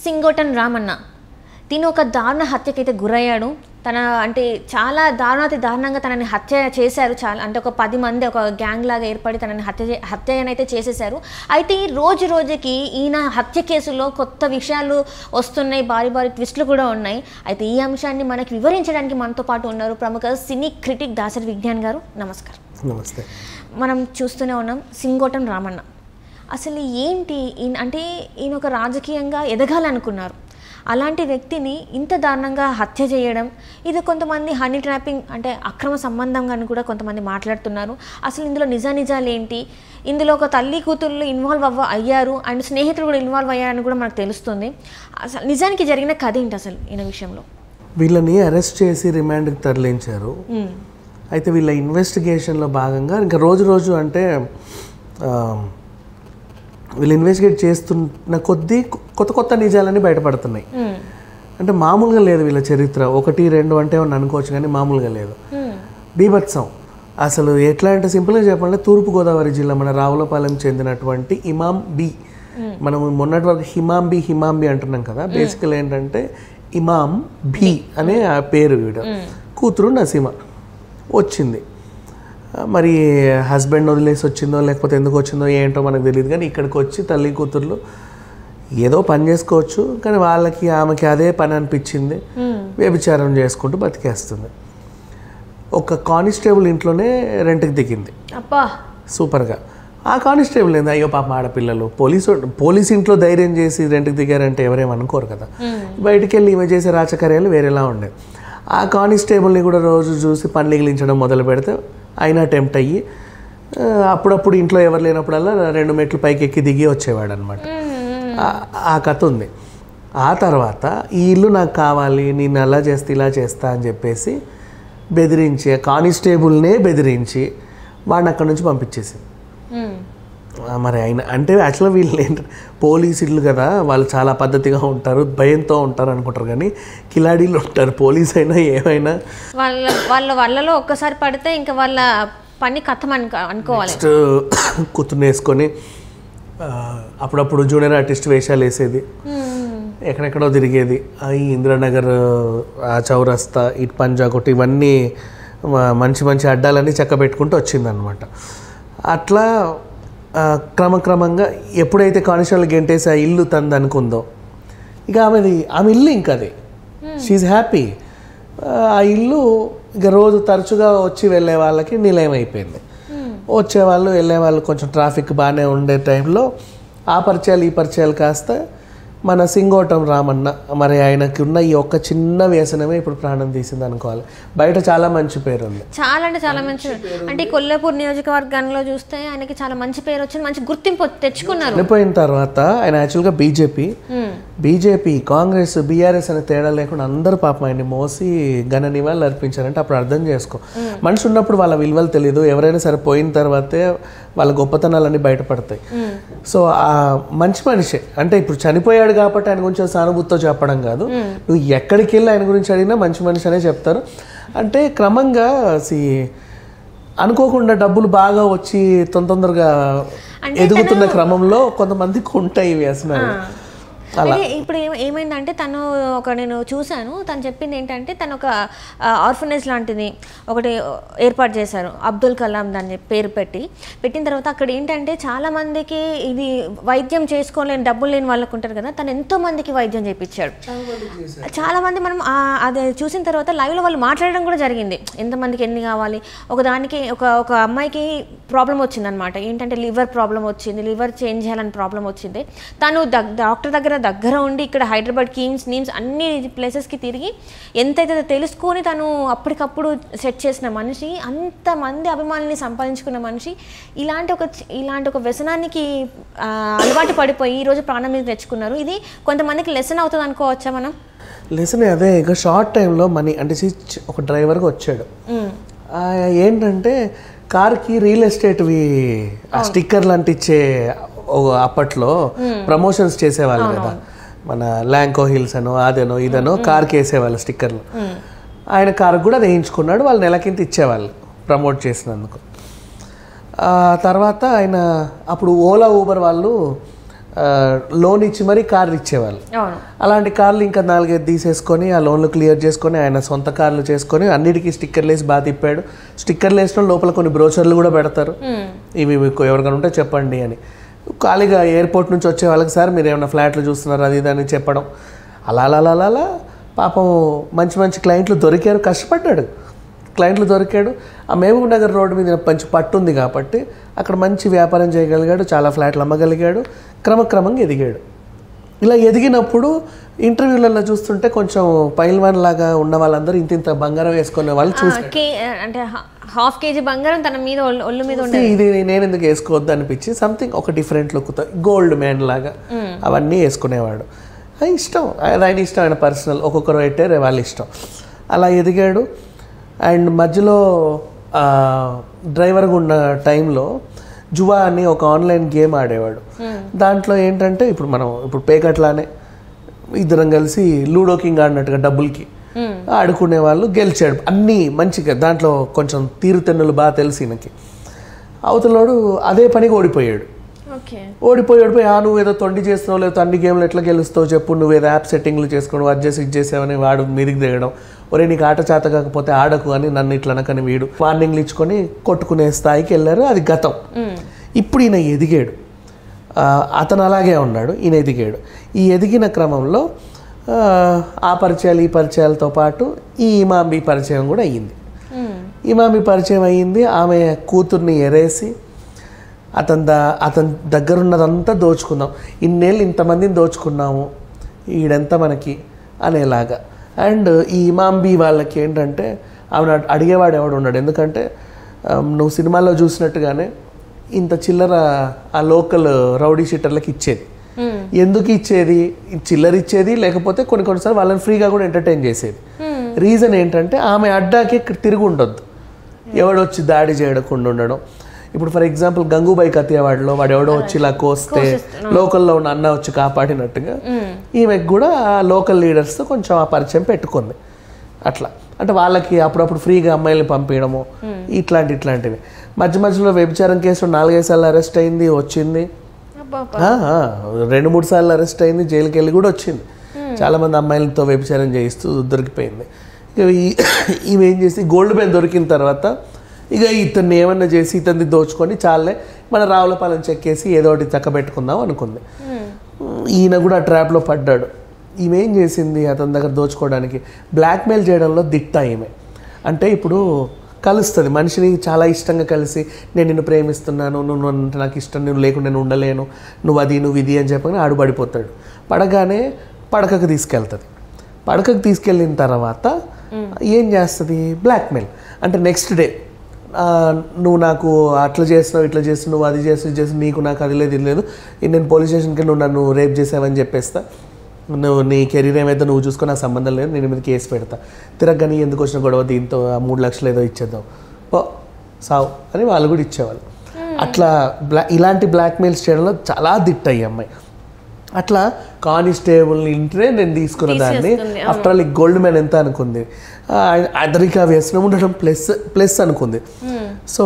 సింగోటన్ రామన్న తిను ఒక దారుణ హత్యకైతే గురయ్యాడు తన అంటే చాలా దారుణాతి దారుణంగా తనని హత్య చేశారు చాలా అంటే ఒక పది మంది ఒక గ్యాంగ్ లాగా ఏర్పడి తనని హత్య చే- హత్యనైతే చేసేశారు అయితే ఈ రోజు రోజుకి ఈయన హత్య కేసులో కొత్త విషయాలు వస్తున్నాయి భారీ భారీ ట్విస్టులు కూడా ఉన్నాయి అయితే ఈ అంశాన్ని మనకి వివరించడానికి మనతో పాటు ఉన్నారు ప్రముఖ సినీ క్రిటిక్ దాసరి విజ్ఞాన్ గారు నమస్కారం నమస్తే మనం చూస్తూనే ఉన్నాం సింగోటం రామన్న అసలు ఏంటి ఈయన అంటే ఈయన ఒక రాజకీయంగా ఎదగాలనుకున్నారు అలాంటి వ్యక్తిని ఇంత దారుణంగా హత్య చేయడం ఇది కొంతమంది హనీ ట్రాపింగ్ అంటే అక్రమ సంబంధంగా అని కూడా కొంతమంది మాట్లాడుతున్నారు అసలు ఇందులో నిజానిజాలు ఏంటి ఇందులో ఒక తల్లి కూతుళ్ళు ఇన్వాల్వ్ అవ్వ అయ్యారు అండ్ స్నేహితులు కూడా ఇన్వాల్వ్ అయ్యారని కూడా మనకు తెలుస్తుంది అసలు నిజానికి జరిగిన కథ ఏంటి అసలు ఈయన విషయంలో వీళ్ళని అరెస్ట్ చేసి రిమాండ్కి తరలించారు అయితే వీళ్ళ ఇన్వెస్టిగేషన్లో భాగంగా ఇంకా రోజు రోజు అంటే ఆ, వీళ్ళు ఇన్వెస్టిగేట్ చేస్తున్న కొద్దీ కొత్త కొత్త నిజాలన్నీ బయటపడుతున్నాయి అంటే మామూలుగా లేదు వీళ్ళ చరిత్ర ఒకటి రెండు అంటే ఏమన్నా అనుకోవచ్చు కానీ మామూలుగా లేదు బీభత్సం అసలు ఎట్లా అంటే సింపుల్గా చెప్పాలంటే తూర్పుగోదావరి జిల్లా మన రావులపాలెం చెందినటువంటి ఇమాం బి మనం మొన్నటి వరకు హిమాంబి హిమాంబి అంటున్నాం కదా బేసికల్ ఏంటంటే ఇమాం బి అనే ఆ పేరు వీడు కూతురు నసీమ వచ్చింది ఆ, మరి హస్బెండ్ వదిలేసి వచ్చిందో లేకపోతే ఎందుకు వచ్చిందో ఏంటో మనకు తెలియదు కానీ ఇక్కడికి వచ్చి తల్లి కూతుర్లు ఏదో పని చేసుకోవచ్చు కానీ వాళ్ళకి ఆమెకి అదే పని అనిపించింది వ్యభిచారం చేసుకుంటూ బతికేస్తుంది ఒక కానిస్టేబుల్ ఇంట్లోనే రెంట్కి దిగింది అబ్బా సూపర్గా ఆ కానిస్టేబుల్ ఏంది అయ్యో పాప ఆడపిల్లలు పోలీసు పోలీస్ ఇంట్లో ధైర్యం చేసి రెంట్కి దిగారంటే ఎవరేం అనుకోరు కదా బయటికి వెళ్ళి ఈమె చేసే రాచకార్యాలు వేరేలా ఉండేవి ఆ కానిస్టేబుల్ని కూడా రోజు చూసి పని లిగిలించడం మొదలు పెడితే అయినా టెంప్ట్ అయ్యి ఆ, అప్పుడప్పుడు ఇంట్లో ఎవరు లేనప్పుడల్లా రెండు మెట్లు పైకి ఎక్కి దిగి వచ్చేవాడు అనమాట ఆ కథ ఉంది ఆ తర్వాత ఈ ఇల్లు నాకు కావాలి నేను అలా చేస్తే ఇలా చేస్తా అని చెప్పేసి బెదిరించి కానిస్టేబుల్నే బెదిరించి వాడిని అక్కడి నుంచి పంపించేసింది ఉమ్. ఆ, మరి ఆయన అంటే యాక్చువల్గా వీళ్ళు ఏంటంటే పోలీస్ ఇల్లు కదా వాళ్ళు చాలా పద్ధతిగా ఉంటారు భయంతో ఉంటారు అనుకుంటారు కానీ కిలాడీలు ఉంటారు పోలీస్ అయినా ఏమైనా వాళ్ళ వాళ్ళ వాళ్ళలో ఒక్కసారి పడితే ఇంకా వాళ్ళ పని కథం అనుకో అనుకోవాలి నెక్స్ట్ కూతుర్ని వేసుకొని ఆ, అప్పుడప్పుడు జూనియర్ ఆర్టిస్ట్ వేషాలు వేసేది ఎక్కడెక్కడో తిరిగేది ఆ ఈ ఇందిరానగర్ ఆ చౌరస్తా ఇటు పంజాగుట్ ఇవన్నీ మ- మంచి మంచి అడ్డాలన్నీ చక్క పెట్టుకుంటూ వచ్చిందనమాట అట్లా ఆ, క్రమక్రమంగా ఎప్పుడైతే కానిస్టేబుల్ గెంటేసి ఆ ఇల్లు తంది అనుకుందో ఇక ఆమెది ఆమె ఇల్లు ఇంకా అది షీఈ్ హ్యాపీ ఆ ఇల్లు ఇక రోజు తరచుగా వచ్చి వెళ్ళే వాళ్ళకి నిలయం అయిపోయింది వచ్చేవాళ్ళు వెళ్ళేవాళ్ళు కొంచెం ట్రాఫిక్ బాగానే ఉండే టైంలో ఆ పరిచయాలు ఈ పరిచయాలు కాస్త మన సింగోటం రామన్న మరి ఆయనకి ఉన్న ఈ ఒక్క చిన్న వ్యసనమే ఇప్పుడు ప్రాణం తీసింది అనుకోవాలి బయట చాలా మంచి పేరు ఉంది చాలా అంటే చాలా మంచి అంటే ఈ కొల్లాపూర్ నియోజకవర్గంలో చూస్తే ఆయనకి చాలా మంచి పేరు వచ్చింది మంచి గుర్తింపు తెచ్చుకున్నారు చనిపోయిన తర్వాత ఆయన యాక్చువల్గా BJP um. BJP Congress BRS అనే తేడా లేకుండా అందరూ పాపం ఆయన్ని మోసి ఘన నివాళులు అర్పించారంటే అప్పుడు అర్థం చేసుకో మనిషి ఉన్నప్పుడు వాళ్ళ విలువలు తెలియదు ఎవరైనా సరే పోయిన తర్వాతే వాళ్ళ గొప్పతనాలన్నీ బయటపడతాయి సో ఆ మంచి మనిషి అంటే ఇప్పుడు చనిపోయాడు కాబట్టి ఆయన గురించి సానుభూతితో చెప్పడం కాదు నువ్వు ఎక్కడికి వెళ్ళి ఆయన గురించి అడిగినా మంచి మనిషి అనే చెప్తారు అంటే క్రమంగా సి అనుకోకుండా డబ్బులు బాగా వచ్చి తొందర తొందరగా ఎదుగుతున్న క్రమంలో కొంతమందికి ఉంటాయి ఈ వ్యసనాలు అయితే ఇప్పుడు ఏమ- ఏమైందంటే తను ఒక నేను చూశాను తను చెప్పింది ఏంటంటే తను ఒక ఆర్ఫనేజ్ లాంటిది ఒకటి ఏర్పాటు చేశారు అబ్దుల్ కలాం దాన్ని పేరు పెట్టి పెట్టిన తర్వాత అక్కడ ఏంటంటే చాలా మందికి ఇది వైద్యం చేసుకోలేని డబ్బులు లేని వాళ్ళకు ఉంటారు కదా తను ఎంతో మందికి వైద్యం చేయించాడు చాలా మంది మనం ఆ, అది చూసిన తర్వాత లైవ్లో వాళ్ళు మాట్లాడడం కూడా జరిగింది ఎంతమందికి ఎన్ని కావాలి ఒక దానికి ఒక ఒక అమ్మాయికి ప్రాబ్లం వచ్చిందనమాట ఏంటంటే లివర్ ప్రాబ్లం వచ్చింది లివర్ చేంజ్ చేయాలని ప్రాబ్లం వచ్చింది తను దగ్ డాక్టర్ దగ్గర దగ్గర ఉండి ఇక్కడ హైదరాబాద్ కీమ్స్ నీమ్స్ అన్ని ప్లేసెస్కి తిరిగి ఎంతైతే తెలుసుకొని తను అప్పటికప్పుడు సెట్ చేసిన మనిషి అంతమంది అభిమానుల్ని సంపాదించుకున్న మనిషి ఇలాంటి ఒక చి- ఇలాంటి ఒక వ్యసనానికి ఆ, అలవాటు పడిపోయి ఈరోజు ప్రాణం మీద తెచ్చుకున్నారు ఇది కొంతమందికి లెసన్ అవుతుంది అనుకోవచ్చా మనం లెసన్ అదే ఇక షార్ట్ టైంలో మనీ అంటే చి- చి- ఒక డ్రైవర్గా వచ్చాడు ఆ, ఏంటంటే కార్కి రియల్ ఎస్టేట్వి ఆ స్టిక్కర్లు అంటించే ఓ- అప్పట్లో ప్రమోషన్స్ చేసేవాళ్ళు కదా మన ల్యాంకో హిల్స్ అనో అదనో ఇదనో కార్కి వేసేవాళ్ళు స్టిక్కర్లు ఆయన కారు కూడా అది వేయించుకున్నాడు వాళ్ళు నెలకింత ఇచ్చేవాళ్ళు ప్రమోట్ చేసినందుకు ఆ తర్వాత ఆయన అప్పుడు ఓలా ఊబర్ వాళ్ళు లోన్ ఇచ్చి మరీ కార్లు ఇచ్చేవాళ్ళు అవును అలాంటి కార్లు ఇంకా నాలుగైదు తీసేసుకొని ఆ లోన్లు క్లియర్ చేసుకొని ఆయన సొంత కార్లు చేసుకొని అన్నిటికీ స్టిక్కర్లు వేసి బాగా తిప్పాడు స్టిక్కర్లు వేసిన లోపల కొన్ని బ్రోచర్లు కూడా పెడతారు ఇవి మీకు ఎవరికైనా ఉంటే చెప్పండి అని ఖాళీగా ఎయిర్పోర్ట్ నుంచి వచ్చే వాళ్ళకి సార్ మీరు ఏమైనా ఫ్లాట్లు చూస్తున్నారు అది ఇది అని చెప్పడం అలా అలా అలా అలా అలా పాపం మంచి మంచి క్లయింట్లు దొరికారు కష్టపడ్డాడు క్లయింట్లు దొరికాడు ఆ మహబూబ్ నగర్ రోడ్డు మీద మంచి పట్టు ఉంది కాబట్టి అక్కడ మంచి వ్యాపారం చేయగలిగాడు చాలా ఫ్లాట్లు అమ్మగలిగాడు క్రమక్రమంగా ఎదిగాడు ఇలా ఎదిగినప్పుడు ఇంటర్వ్యూలలో చూస్తుంటే కొంచెం పైల్వాన్ లాగా ఉన్న వాళ్ళందరూ ఇంత ఇంత బంగారం వేసుకునే వాళ్ళు ఆ, చూసి కే అంటే హా- హాఫ్ కేజీ బంగారం తన మీద ఒళ్ళు ఒళ్ళు మీద ఉండే ఇది నేను ఎందుకు వేసుకోవద్దు అనిపించి సంథింగ్ ఒక డిఫరెంట్ లుక్తో గోల్డ్ మ్యాన్ లాగా అవన్నీ వేసుకునేవాడు అది ఇష్టం అది ఆయన ఇష్టం ఆయన పర్సనల్ ఒక్కొక్కరు పెట్టారు వాళ్ళ ఇష్టం అలా ఎదిగాడు అండ్ మధ్యలో డ్రైవర్గా ఉన్న టైంలో జువా అని ఒక ఆన్లైన్ గేమ్ ఆడేవాడు దాంట్లో ఏంటంటే ఇప్పుడు మనం ఇప్పుడు పేకట్లానే ఇద్దరం కలిసి లూడో కింగ్ ఆడినట్టుగా డబ్బులకి ఆడుకునే వాళ్ళు గెలిచాడు అన్నీ మంచిగా దాంట్లో కొంచెం తీరుతెన్నులు బాగా తెలిసి ఈయనకి అవతలోడు అదే పనికి ఓడిపోయాడు ఓకే ఓడిపోయి ఓడిపోయి ఆ నువ్వు ఏదో తొండి చేస్తున్నావు లేకపోతే అన్ని గేమ్లు ఎట్లా గెలుస్తావు చెప్పు నువ్వు ఏదో యాప్ సెట్టింగ్లు చేసుకోవడం అది చేసి ఇది చేసావని వాడు మీదికి దిగడం ఒరే నీకు ఆట చేత కాకపోతే ఆడకు అని నన్ను ఇట్లా అనకని వీడు వార్నింగ్లు ఇచ్చుకొని కొట్టుకునే స్థాయికి వెళ్ళారు అది గతం ఇప్పుడు ఈయన ఎదిగాడు ఆ, అతను అలాగే ఉన్నాడు ఈయన ఎదిగాడు ఈ ఎదిగిన క్రమంలో ఆ, ఆ పరిచయాలు ఈ పరిచయాలతో పాటు ఈ ఇమాంబి పరిచయం కూడా అయ్యింది ఇమామి పరిచయం అయ్యింది ఆమె కూతుర్ని ఎరేసి అతని ద అతని దగ్గర ఉన్నదంతా దోచుకుందాం ఇన్నేళ్ళు ఇంతమందిని దోచుకున్నాము ఈడెంత మనకి అనేలాగా అండ్ ఈ ఇమాంబి వాళ్ళకి ఏంటంటే ఆమెను అడ్- అడిగేవాడు ఎవడు ఉన్నాడు ఎందుకంటే ఆ, నువ్వు సినిమాలో చూసినట్టుగానే ఇంత చిల్లర ఆ లోకల్ రౌడీ షీటర్లకి ఇచ్చేది ఎందుకు ఇచ్చేది ఈ చిల్లర ఇచ్చేది లేకపోతే కొన్ని కొన్నిసార్లు వాళ్ళని ఫ్రీగా కూడా ఎంటర్టైన్ చేసేది రీజన్ ఏంటంటే ఆమె అడ్డాకి ఇక్కడ తిరిగి ఉండొద్దు ఎవడొచ్చి దాడి చేయకుండా ఉండడం ఇప్పుడు ఫర్ ఎగ్జాంపుల్ గంగూబాయి కతియావాడలో వాడు ఎవడో వచ్చి ఇలా కోస్తే లోకల్లో ఉన్న అన్న వచ్చి కాపాడినట్టుగా ఈమెకు కూడా ఆ లోకల్ లీడర్స్తో కొంచెం ఆ పరిచయం పెట్టుకుంది అట్లా అంటే వాళ్ళకి అప్పుడప్పుడు ఫ్రీగా అమ్మాయిల్ని పంపించడము ఇట్లాంటి ఇట్లాంటివి మధ్య మధ్యలో వ్యభిచారం కేసులో నాలుగైదు సార్లు అరెస్ట్ అయింది వచ్చింది అబ్బా ఆ, ఆ, రెండు మూడు సార్లు అరెస్ట్ అయింది జైలుకి వెళ్ళి కూడా వచ్చింది చాలా మంది అమ్మాయిలతో వ్యభిచారం చేయిస్తూ దొరికిపోయింది ఇక ఈ- ఈమె ఏం చేసి గోల్డ్ పెన్ దొరికిన తర్వాత ఇక ఇతన్ని ఏమన్నా చేసి ఇతన్ని దోచుకొని చాలే మన రావులపాలెం చెక్కేసి ఏదో ఒకటి చక్కబెట్టుకుందాం అనుకుంది ఈయన కూడా ఆ ట్రాప్లో పడ్డాడు ఈమె ఏం చేసింది అతని దగ్గర దోచుకోవడానికి బ్లాక్మెయిల్ చేయడంలో దిట్ట ఈమె అంటే ఇప్పుడు కలుస్తుంది మనిషిని చాలా ఇష్టంగా కలిసి నేను నిన్ను ప్రేమిస్తున్నాను నువ్వు అంటే నాకు ఇష్టం నువ్వు లేకుండా నేను ఉండలేను నువ్వు అది నువ్వు ఇది అని చెప్పని ఆడు పడిపోతాడు పడగానే పడకకు తీసుకెళ్తుంది పడకకు తీసుకెళ్ళిన తర్వాత ఏం చేస్తుంది బ్లాక్మెయిల్ అంటే నెక్స్ట్ డే నువ్వు నాకు అట్లా చేస్తున్నావు ఇట్లా చేస్తున్నావు నువ్వు అది చేస్తున్నావు ఇది చేస్తున్నావు నీకు నాకు అది లేదు ఇది లేదు నేను పోలీస్ స్టేషన్కి నువ్వు నన్ను రేప్ చేసావని చెప్పేస్తా నువ్వు నీ కెరీర్ ఏమైతే నువ్వు చూసుకుని నాకు సంబంధం లేదు నేను మీద కేసు పెడతా తిరగని ఎందుకు వచ్చిన గొడవ దీంతో ఆ మూడు లక్షలు ఏదో ఇచ్చేద్దాం ఓ సావు అని వాళ్ళు కూడా ఇచ్చేవాళ్ళు అట్లా బ్లా ఇలాంటి బ్లాక్మెయిల్స్ చేయడంలో చాలా దిట్ట ఈ అమ్మాయి అట్లా కానిస్టేబుల్ ఇంటనే నేను తీసుకున్న దాన్ని ఆఫ్టర్ ఆల్ ఈ గోల్డ్ మ్యాన్ ఎంత అనుకుంది ఆ, అదరికా వ్యసనం ఉండడం ప్లస్ ప్లస్ అనుకుంది సో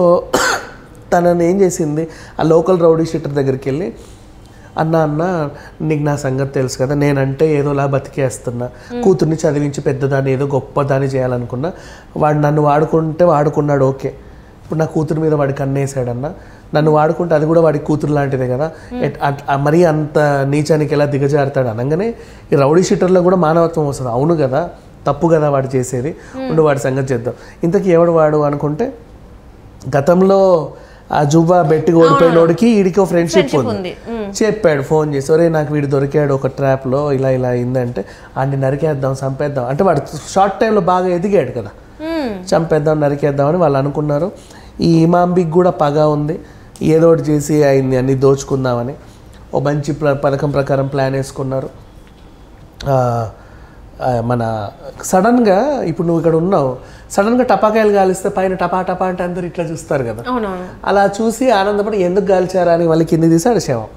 తనని ఏం చేసింది ఆ లోకల్ రౌడీ షీటర్ దగ్గరికి వెళ్ళి అన్న అన్న నీకు నా సంగతి తెలుసు కదా నేనంటే ఏదోలా బతికేస్తున్నా కూతుర్ని చదివించి పెద్దదాన్ని ఏదో గొప్పదాన్ని చేయాలనుకున్నా వాడు నన్ను వాడుకుంటే వాడుకున్నాడు ఓకే ఇప్పుడు నా కూతురు మీద వాడి కన్నేసాడన్న నన్ను వాడుకుంటే అది కూడా వాడి కూతురు లాంటిదే కదా ఎట్- అట్- ఆ మరీ అంత నీచానికి ఎలా దిగజారుతాడు అనగానే ఈ రౌడీ షీటర్లో కూడా మానవత్వం వస్తుంది అవును కదా తప్పు కదా వాడు చేసేది ఉండు వాడి సంగతి చేద్దాం ఇంతకీ ఎవడు వాడు అనుకుంటే గతంలో ఆ జువ్వా బెట్టి ఓడిపోయినోడికి వీడికి ఫ్రెండ్షిప్ ఉంది చెప్పాడు ఫోన్ చేసి ఒరే నాకు వీడు దొరికాడు ఒక ట్రాప్లో ఇలా ఇలా అయిందంటే ఆడిని నరికేద్దాం చంపేద్దాం అంటే వాడు షార్ట్ టైంలో బాగా ఎదిగాడు కదా చంపేద్దాం నరికేద్దాం అని వాళ్ళు అనుకున్నారు ఈ ఇమాంబికి కూడా పగ ఉంది ఏదో ఒకటి చేసి అయింది అన్ని దోచుకుందామని ఓ మంచి ప్ర- పథకం ప్రకారం ప్లాన్ వేసుకున్నారు ఆ, ఆ, మన సడన్గా ఇప్పుడు నువ్వు ఇక్కడ ఉన్నావు సడన్గా టపాకాయలు కాలిస్తే పైన టపా టపా అంటే అందరు ఇట్లా చూస్తారు కదా అవునవును అలా చూసి ఆనందపడి ఎందుకు కాల్చారా అని వాళ్ళకి కింది తీసి అడిచాము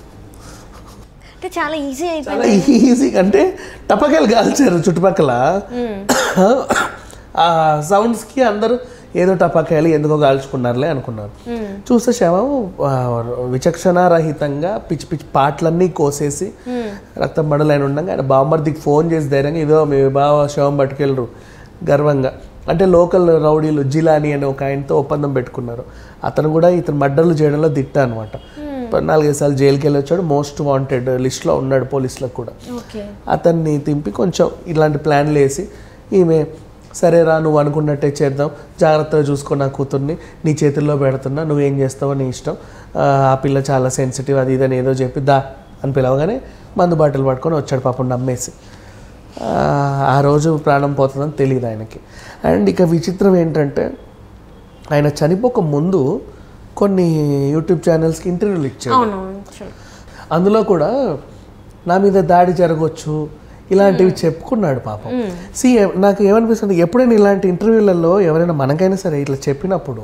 అంటే చాలా ఈజీ అయిపోయింది చాలా ఈజీ అంటే టపాకాయలు కాల్చారు చుట్టుపక్కల ఆ సౌండ్స్కి అందరూ ఏదో టపాకాయలు ఎందుకో కాల్చుకున్నారులే అనుకున్నారు చూస్తే శవం ఆ, విచక్షణారహితంగా పిచ్చి పిచ్చి పాటలన్నీ కోసేసి రక్తం మడలైన ఉండగా ఆయన బామ్మర్దికి ఫోన్ చేసి ధైర్యంగా ఇదో మీ బావ శవం పట్టుకెళ్ళరు గర్వంగా అంటే లోకల్ రౌడీలు జిలాని అనే ఒక ఆయనతో ఒప్పందం పెట్టుకున్నారు అతను కూడా ఇతను మర్డర్లు చేయడంలో దిట్ట అనమాట నాలుగైదు సార్లు జైలుకి వెళ్ళి వచ్చాడు మోస్ట్ వాంటెడ్ లిస్ట్లో ఉన్నాడు పోలీసులకు కూడా ఓకే అతన్ని తింపి కొంచెం ఇలాంటి ప్లాన్లు వేసి ఈమె సరేరా నువ్వు అనుకున్నట్టే చేద్దాం జాగ్రత్తగా చూసుకో నా కూతుర్ని నీ చేతుల్లో పెడుతున్నా నువ్వేం చేస్తావో నీ ఇష్టం ఆ, ఆ పిల్ల చాలా సెన్సిటివ్ అది ఇదని ఏదో చెప్పి దా అని పిలవగానే మందు బాటిల్ పట్టుకొని వచ్చాడు పాపం నమ్మేసి ఆ, ఆ రోజు ప్రాణం పోతుందని తెలియదు ఆయనకి అండ్ ఇక విచిత్రం ఏంటంటే ఆయన చనిపోక ముందు కొన్ని యూట్యూబ్ ఛానల్స్కి ఇంటర్వ్యూలు ఇచ్చాడు అవునవును sure. అందులో కూడా నా మీద దాడి జరగవచ్చు ఇలాంటివి చెప్పుకున్నాడు పాపం సి నాకు ఏమనిపిస్తుంది ఎప్పుడైనా ఇలాంటి ఇంటర్వ్యూలలో ఎవరైనా మనకైనా సరే ఇట్లా చెప్పినప్పుడు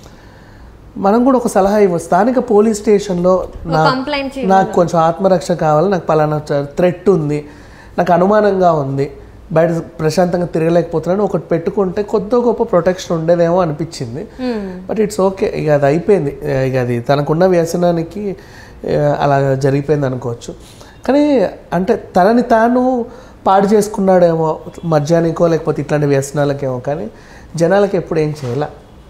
మనం కూడా ఒక సలహా ఇవ్వచ్చు స్థానిక పోలీస్ స్టేషన్లో నా కంప్లైంట్ నాకు కొంచెం ఆత్మరక్ష కావాలి నాకు పలానా థ్రెట్ ఉంది నాకు అనుమానంగా ఉంది బయట ప్రశాంతంగా తిరగలేకపోతున్నాను ఒకటి పెట్టుకుంటే కొద్ది గొప్ప ప్రొటెక్షన్ ఉండేదేమో అనిపించింది బట్ ఇట్స్ ఓకే ఇక అది అయిపోయింది ఇక అది తనకున్న వ్యసనానికి ఆ, అలా జరిగిపోయింది అనుకోవచ్చు కానీ అంటే తనని తాను పాడు చేసుకున్నాడేమో మద్యానికో లేకపోతే ఇట్లాంటి వ్యసనాలకేమో కానీ జనాలకి ఎప్పుడు ఏం చేయాల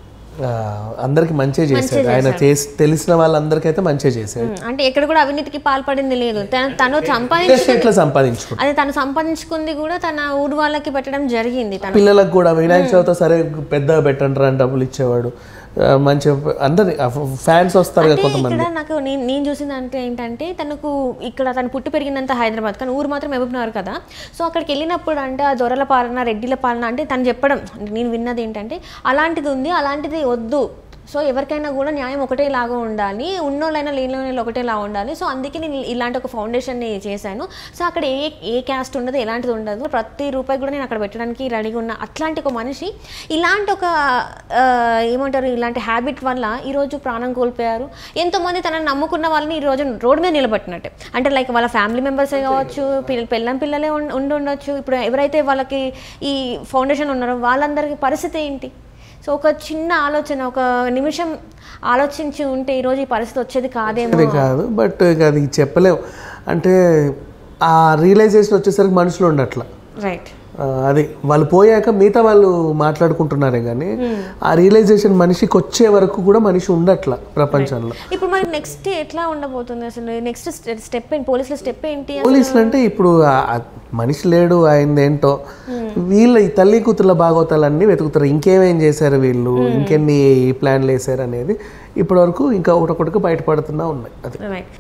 అందరికి మంచిగా చేశాడు ఆయన చేసి తెలిసిన వాళ్ళందరికైతే మంచిగా చేశాడు ఉమ్, అంటే ఎక్కడ కూడా అవినీతికి పాల్పడింది లేదు తన- తను సంపాదించు ఎట్లా సంపాదించుకుంటాడు అదే తను సంపాదించుకుంది కూడా తన ఊరు వాళ్ళకి పెట్టడం జరిగింది తను పిల్లలకు కూడా వినాయక చవితి సరే పెద్దగా పెట్టండి అని డబ్బులు ఇచ్చేవాడు ఆ, మంచిగా అందరి ఫ్యాన్స్ వస్తారు కదా అంటే కొంతమంది ఇక్కడ నాకు నేను నేను చూసిన దాంట్లో ఏంటంటే తనకు ఇక్కడ తను పుట్టి పెరిగినంత హైదరాబాద్ కానీ ఊరు మాత్రం మహబూబ్నగర్ కదా సో అక్కడికి వెళ్ళినప్పుడు అంటే ఆ దొరల పాలన రెడ్డిల పాలన అంటే తను చెప్పడం అంటే నేను విన్నది ఏంటంటే అలాంటిది ఉంది అలాంటిది వద్దు సో ఎవరికైనా కూడా న్యాయం ఒకటే లాగా ఉండాలి ఉన్నోళ్ళైనా లేని ఒకటేలా ఉండాలి సో అందుకే నేను ఇలాంటి ఒక ఫౌండేషన్ని చేశాను సో అక్కడ ఏ ఏ క్యాస్ట్ ఉండదు ఎలాంటిది ఉండదు ప్రతి రూపాయి కూడా నేను అక్కడ పెట్టడానికి రెడీగా ఉన్నా అట్లాంటి ఒక మనిషి ఇలాంటి ఒక ఆ, ఏమంటారు ఇలాంటి హ్యాబిట్ వల్ల ఈరోజు ప్రాణం కోల్పోయారు ఎంతోమంది తనని నమ్ముకున్న వాళ్ళని ఈరోజు రోడ్డు మీద నిలబెట్టినట్టే అంటే లైక్ వాళ్ళ ఫ్యామిలీ మెంబర్సే కావచ్చు పిల్ల పిల్లం పిల్లలే ఉం- ఉండి ఉండొచ్చు ఇప్పుడు ఎవరైతే వాళ్ళకి ఈ ఫౌండేషన్ ఉన్నారో వాళ్ళందరికీ పరిస్థితి ఏంటి సో ఒక చిన్న ఆలోచన ఒక నిమిషం ఆలోచించి ఉంటే ఈరోజు ఈ పరిస్థితి వచ్చేది కాదేమో అది కాదు బట్ ఇక అది చెప్పలేం అంటే ఆ రియలైజేషన్ వచ్చేసరికి మనుషులు ఉండట్ల రైట్ ఆ, అది వాళ్ళు పోయాక మిగతా వాళ్ళు మాట్లాడుకుంటున్నారే కానీ ఆ రియలైజేషన్ మనిషికి వచ్చే వరకు కూడా మనిషి ఉండట్ల ప్రపంచంలో ఇప్పుడు మరి నెక్స్ట్ ఎట్లా ఉండబోతుంది అసలు నెక్స్ట్ స్టెప్ ఏంటి పోలీసుల స్టెప్ ఏంటి పోలీసులు అంటే ఇప్పుడు ఆ- ఆ మనిషి లేడు ఆయన ఏంటో వీళ్ళ ఈ తల్లి కూతుర్ల భాగవతాలన్నీ వెతుకుతారు ఇంకేమేం చేశారు వీళ్ళు ఇంకెన్ని ప్లాన్లు వేశారు అనేది ఇప్పటి వరకు ఇంకా ఒకటొకటికి బయటపడుతున్నా ఉన్నాయి అది రైట్